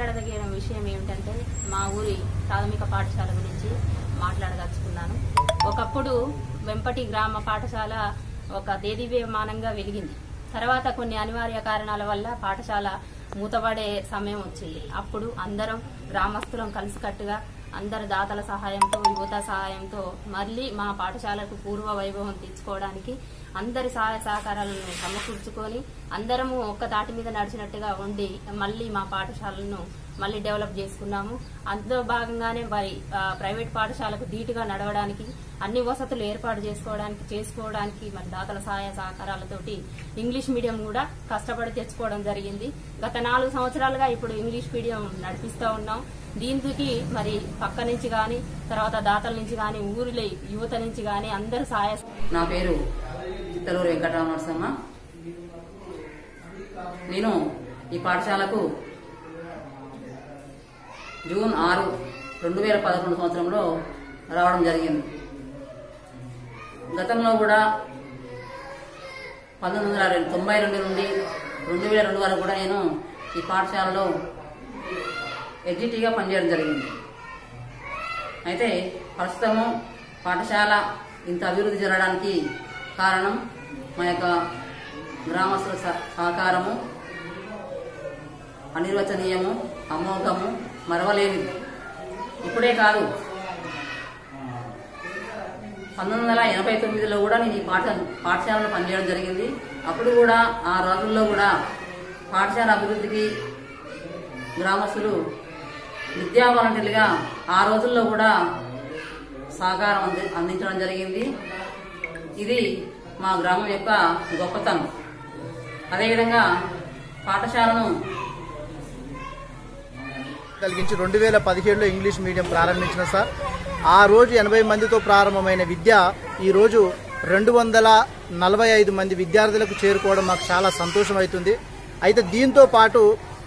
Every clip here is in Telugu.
మాట్లాడదగిన విషయం ఏమిటంటే మా ఊరి ప్రాథమిక పాఠశాల గురించి మాట్లాడదలుచుకున్నాను ఒకప్పుడు వెంపటి గ్రామ పాఠశాల ఒక దేదీవ్యమానంగా వెలిగింది తర్వాత కొన్ని అనివార్య కారణాల వల్ల పాఠశాల మూతపడే సమయం వచ్చింది అప్పుడు అందరం గ్రామస్తులం కలిసికట్టుగా అందరి దాతల సహాయంతో యువత సహాయంతో మళ్ళీ మా పాఠశాలకు పూర్వ వైభవం తెచ్చుకోవడానికి అందరి సహాయ సహకారాలను సమకూర్చుకొని అందరము ఒక్క తాటి మీద నడిచినట్టుగా ఉండి మళ్ళీ మా పాఠశాలను మళ్ళీ డెవలప్ చేసుకున్నాము అందులో భాగంగానే మరి ఆ, ప్రైవేట్ పాఠశాలకు ధీటుగా నడవడానికి అన్ని వసతులు ఏర్పాటు చేసుకోవడానికి చేసుకోవడానికి మరి దాతల సహాయ సహకారాలతోటి ఇంగ్లీష్ మీడియం కూడా కష్టపడి తెచ్చుకోవడం జరిగింది గత నాలుగు సంవత్సరాలుగా ఇప్పుడు ఇంగ్లీష్ మీడియం నడిపిస్తూ ఉన్నాం దీనికి మరి పక్క నుంచి కానీ తర్వాత దాతల నుంచి కానీ ఊరిలో యువత నుంచి కానీ అందరు సహాయ నా పేరు చిత్తలూరు వెంకటరామనరసమ్మ నేను ఈ పాఠశాలకు జూన్ ఆరు రెండు వేల పదకొండు సంవత్సరంలో రావడం జరిగింది గతంలో కూడా పంతొమ్మిది వందల రెండు- తొంభై రెండు నుండి రెండు వేల రెండు వరకు కూడా నేను ఈ పాఠశాలలో ఎగ్జిటీగా పనిచేయడం జరిగింది అయితే ప్రస్తుతము పాఠశాల ఇంత అభివృద్ధి జరగడానికి కారణం మా యొక్క గ్రామస్తుల సహ- సహకారము అనిర్వచనీయము అమోఘము మరవలేనిది ఇప్పుడే కాదు పంతొమ్మిది వందల ఎనభై తొమ్మిదిలో కూడా నేను ఈ పాఠ పాఠశాలలో పనిచేయడం జరిగింది అప్పుడు కూడా ఆ రోజుల్లో కూడా పాఠశాల అభివృద్ధికి గ్రామస్తులు విద్యా వాలంటీర్లుగా ఆ రోజుల్లో కూడా సహకారం అంది అందించడం జరిగింది ఇది మా గ్రామం యొక్క గొప్పతనం అదేవిధంగా పాఠశాలను కలిగించి రెండు వేల పదిహేడులో ఇంగ్లీష్ మీడియం ప్రారంభించిన సార్ ఆ రోజు ఎనభై మందితో ప్రారంభమైన విద్య ఈ రోజు రెండు వందల నలభై ఐదు మంది విద్యార్థులకు చేరుకోవడం మాకు చాలా సంతోషం అవుతుంది అయితే దీంతో పాటు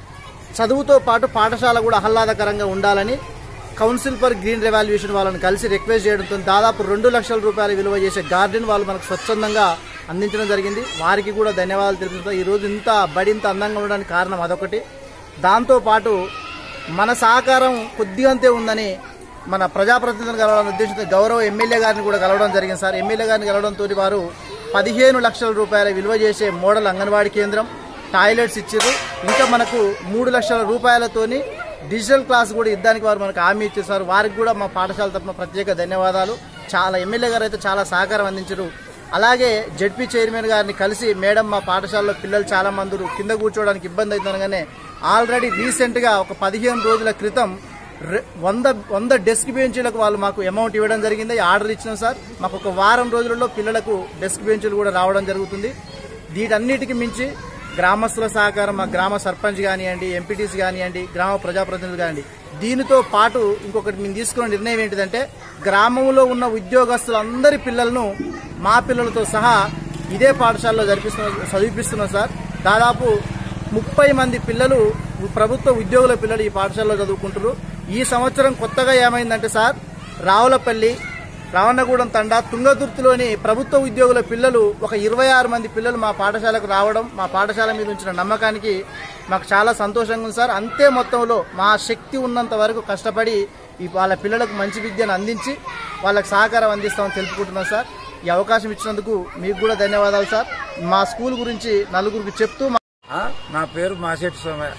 చదువుతో పాటు పాఠశాల కూడా ఆహ్లాదకరంగా ఉండాలని కౌన్సిల్ ఫర్ గ్రీన్ రెవాల్యూషన్ వాళ్ళని కలిసి రిక్వెస్ట్ చేయడంతో దాదాపు రెండు లక్షల రూపాయల విలువ చేసే గార్డెన్ వాళ్ళు మనకు స్వచ్ఛందంగా అందించడం జరిగింది వారికి కూడా ధన్యవాదాలు తెలుపుతూ ఈ రోజు ఇంత బడి ఇంత అందంగా ఉండడానికి కారణం అదొకటి దాంతో పాటు మన సహకారం కొద్దిగంతే ఉందని మన ప్రజాప్రతినిధులను కలవడం ఉద్దేశంతో గౌరవ ఎమ్మెల్యే గారిని కూడా కలవడం జరిగింది సార్ ఎమ్మెల్యే గారిని కలవడంతో వారు పదిహేను లక్షల రూపాయల విలువ చేసే మోడల్ అంగన్వాడీ కేంద్రం టాయిలెట్స్ ఇచ్చారు ఇంకా మనకు మూడు లక్షల రూపాయలతోని డిజిటల్ క్లాస్ కూడా ఇద్దానికి వారు మనకు హామీ ఇచ్చారు సార్ వారికి కూడా మా పాఠశాల తరఫున ప్రత్యేక ధన్యవాదాలు చాలా ఎమ్మెల్యే గారు అయితే చాలా సహకారం అందించారు అలాగే జడ్పీ చైర్మన్ గారిని కలిసి మేడం మా పాఠశాలలో పిల్లలు చాలా మంది కింద కూర్చోవడానికి ఇబ్బంది అవుతుందనగానే ఆల్రెడీ రీసెంట్ గా ఒక పదిహేను రోజుల క్రితం రె- వంద వంద డెస్క్ బెంచీలకు వాళ్ళు మాకు అమౌంట్ ఇవ్వడం జరిగింది ఆర్డర్ ఇచ్చినాం సార్ మాకు ఒక వారం రోజులలో పిల్లలకు డెస్క్ బెంచీలు కూడా రావడం జరుగుతుంది వీటన్నిటికి మించి గ్రామస్తుల సహకారం మా గ్రామ సర్పంచ్ కానివ్వండి ఎంపీటీసీ కానివ్వండి గ్రామ ప్రజాప్రతినిధులు కానివ్వండి దీనితో పాటు ఇంకొకటి మేము తీసుకున్న నిర్ణయం ఏంటిదంటే గ్రామంలో ఉన్న ఉద్యోగస్తులందరి పిల్లలను మా పిల్లలతో సహా ఇదే పాఠశాలలో జరిపిస్తున్నాం చదివిపిస్తున్నాం సార్ దాదాపు ముప్పై మంది పిల్లలు ప్రభుత్వ ఉద్యోగుల పిల్లలు ఈ పాఠశాలలో చదువుకుంటారు ఈ సంవత్సరం కొత్తగా ఏమైందంటే సార్ రావులపల్లి రావణగూడెం తండా తుంగతుర్తిలోని ప్రభుత్వ ఉద్యోగుల పిల్లలు ఒక ఇరవై ఆరు మంది పిల్లలు మా పాఠశాలకు రావడం మా పాఠశాల మీద ఉంచిన నమ్మకానికి మాకు చాలా సంతోషంగా ఉంది సార్ అంతే మొత్తంలో మా శక్తి ఉన్నంత వరకు కష్టపడి ఈ వాళ్ళ పిల్లలకు మంచి విద్యను అందించి వాళ్ళకి సహకారం అందిస్తామని తెలుపుకుంటున్నాం సార్ ఈ అవకాశం ఇచ్చినందుకు మీకు కూడా ధన్యవాదాలు సార్ మా స్కూల్ గురించి నలుగురికి చెప్తూ మా ఆ, నా పేరు మాసేటి సోమయ్య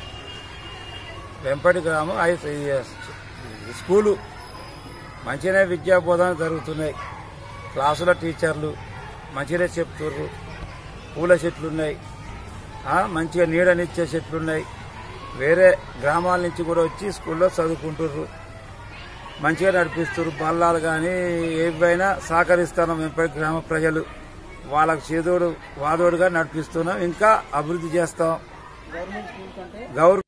వెంపటి గ్రామం ఐ ఈ స్కూలు మంచిగానే విద్యా బోధన జరుగుతున్నాయి క్లాసుల టీచర్లు మంచిగానే చెప్తుర్రు పూల చెట్లు ఉన్నాయి ఆ, మంచిగా నీడనిచ్చే చెట్లు ఉన్నాయి వేరే గ్రామాల నుంచి కూడా వచ్చి స్కూల్లో చదువుకుంటుర్రు మంచిగా నడిపిస్తున్నారు బల్లాలు కానీ ఏవైనా సహకరిస్తున్నాం వెంపటి గ్రామ ప్రజలు వాళ్ళకు చేదోడు వాదోడుగా నడిపిస్తున్నాం ఇంకా అభివృద్ధి చేస్తాం గౌర్